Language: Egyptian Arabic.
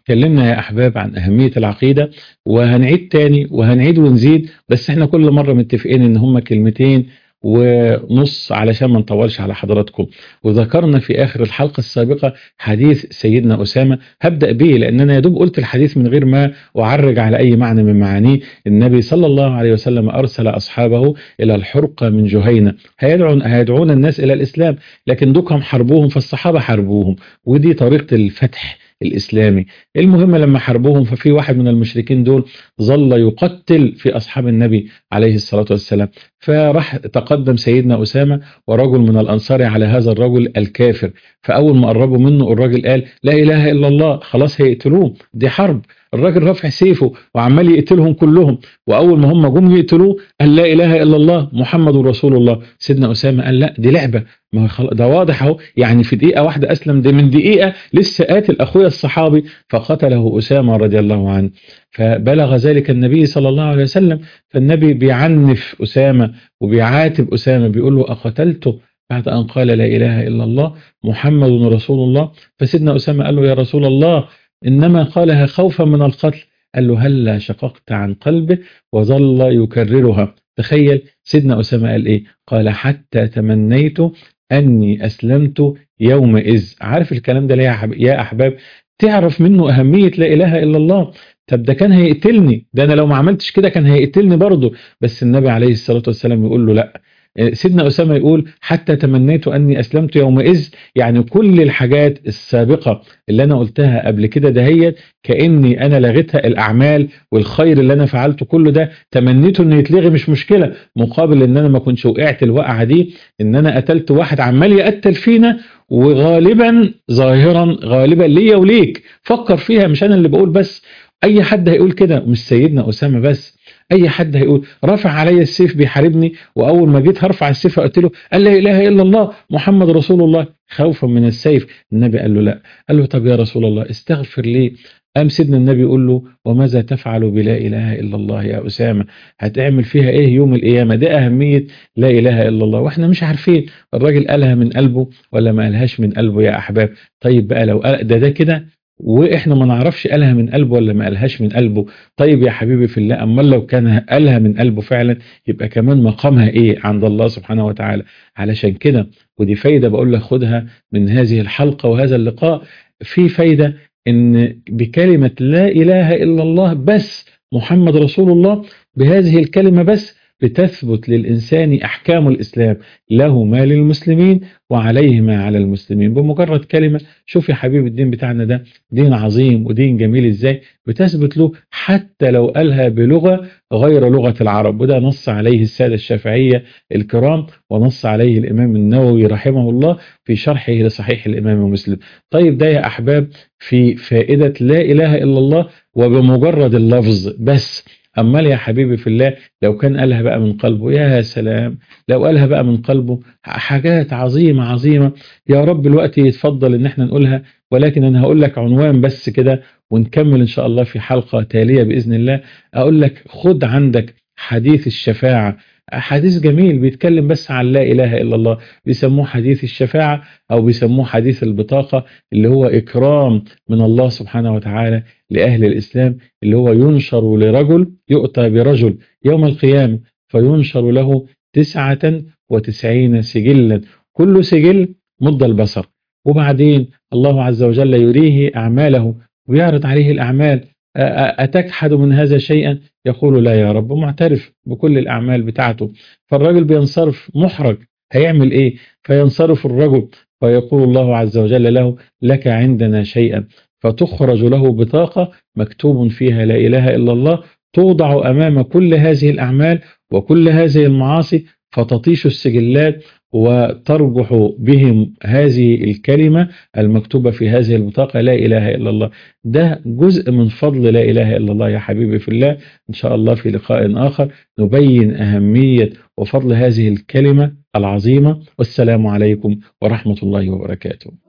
اتكلمنا يا أحباب عن أهمية العقيدة وهنعيد تاني وهنعيد ونزيد بس احنا كل مرة متفقين ان هما كلمتين ونص علشان ما نطولش على حضراتكم وذكرنا في آخر الحلقة السابقة حديث سيدنا أسامة هبدأ به لأن أنا يدوب قلت الحديث من غير ما أعرج على أي معنى من معانيه النبي صلى الله عليه وسلم أرسل أصحابه إلى الحرقة من جهينة هيدعون, هيدعون الناس إلى الإسلام لكن دوكهم حربوهم فالصحابة حربوهم ودي طريقة الفتح الإسلامي المهم لما حاربوهم ففي واحد من المشركين دول ظل يقتل في أصحاب النبي عليه الصلاة والسلام فراح تقدم سيدنا أسامة ورجل من الأنصار على هذا الرجل الكافر فأول ما قربوا منه الراجل قال لا إله إلا الله خلاص هيقتلوه دي حرب الراجل رافع سيفه وعمال يقتلهم كلهم واول ما هم جم يقتلوه قال لا اله الا الله محمد رسول الله سيدنا اسامه قال لا دي لعبه ما هو ده واضح اهو يعني في دقيقه واحده اسلم ده من دقيقه لسه قاتل اخويا الصحابي فقتله اسامه رضي الله عنه فبلغ ذلك النبي صلى الله عليه وسلم فالنبي بيعنف اسامه وبيعاتب اسامه بيقول له اقتلته بعد أن قال لا إله إلا الله محمد رسول الله فسيدنا أسامة قال له يا رسول الله إنما قالها خوفا من القتل قال له هلا شققت عن قلبه وظل يكررها تخيل سيدنا أسامة قال إيه قال حتى تمنيت أني أسلمت يومئذ عارف الكلام ده ليه يا أحباب تعرف منه أهمية لا إله إلا الله طب ده كان هيقتلني ده أنا لو ما عملتش كده كان هيقتلني برضه بس النبي عليه الصلاة والسلام يقول له لأ سيدنا أسامة يقول حتى تمنيت أني أسلمت يومئذ يعني كل الحاجات السابقة اللي أنا قلتها قبل كده دهيت كأني أنا لغيتها الأعمال والخير اللي أنا فعلته كله ده تمنيته أنه يتلغي مش مشكلة مقابل أن أنا ما كنتش وقعت الوقعة دي أن أنا قتلت واحد عمال يقتل فينا وغالبا ظاهرا غالبا ليا وليك فكر فيها مش أنا اللي بقول بس أي حد هيقول كده مش سيدنا أسامة بس اي حد هيقول رفع علي السيف بيحاربني واول ما جيت هرفع السيف اقتله قال لا اله الا الله محمد رسول الله خوفا من السيف النبي قال له لا قال له طب يا رسول الله استغفر لي قام سيدنا النبي يقول له وماذا تفعل بلا اله الا الله يا اسامه هتعمل فيها ايه يوم القيامه ده اهميه لا اله الا الله واحنا مش عارفين الراجل قالها من قلبه ولا ما قالهاش من قلبه يا احباب طيب بقى لو قال ده ده كده واحنا ما نعرفش قالها من قلبه ولا ما قالهاش من قلبه طيب يا حبيبي في الله امال لو كان قالها من قلبه فعلا يبقى كمان مقامها ايه عند الله سبحانه وتعالى علشان كده ودي فايده بقول لك خدها من هذه الحلقه وهذا اللقاء في فايده ان بكلمه لا اله الا الله بس محمد رسول الله بهذه الكلمه بس بتثبت للإنسان أحكام الإسلام له ما للمسلمين وعليه ما على المسلمين بمجرد كلمة شوف يا حبيب الدين بتاعنا ده دين عظيم ودين جميل إزاي بتثبت له حتى لو قالها بلغة غير لغة العرب وده نص عليه السادة الشافعية الكرام ونص عليه الإمام النووي رحمه الله في شرحه لصحيح الإمام مسلم طيب ده يا أحباب في فائدة لا إله إلا الله وبمجرد اللفظ بس أمال يا حبيبي في الله لو كان قالها بقى من قلبه يا سلام لو قالها بقى من قلبه حاجات عظيمة عظيمة يا رب الوقت يتفضل ان احنا نقولها ولكن انا هقول لك عنوان بس كده ونكمل ان شاء الله في حلقة تالية بإذن الله اقول لك خد عندك حديث الشفاعة حديث جميل بيتكلم بس عن لا إله إلا الله بيسموه حديث الشفاعة أو بيسموه حديث البطاقة اللي هو إكرام من الله سبحانه وتعالى لأهل الإسلام اللي هو ينشر لرجل يؤتى برجل يوم القيامة فينشر له تسعة وتسعين سجلا كل سجل مد البصر وبعدين الله عز وجل يريه أعماله ويعرض عليه الأعمال أتجحد من هذا شيئا يقول لا يا رب معترف بكل الأعمال بتاعته فالرجل بينصرف محرج هيعمل إيه فينصرف الرجل فيقول الله عز وجل له لك عندنا شيئا فتخرج له بطاقة مكتوب فيها لا إله إلا الله توضع أمام كل هذه الأعمال وكل هذه المعاصي فتطيش السجلات وتربح بهم هذه الكلمة المكتوبة في هذه البطاقة لا إله إلا الله ده جزء من فضل لا إله إلا الله يا حبيبي في الله إن شاء الله في لقاء آخر نبين أهمية وفضل هذه الكلمة العظيمة والسلام عليكم ورحمة الله وبركاته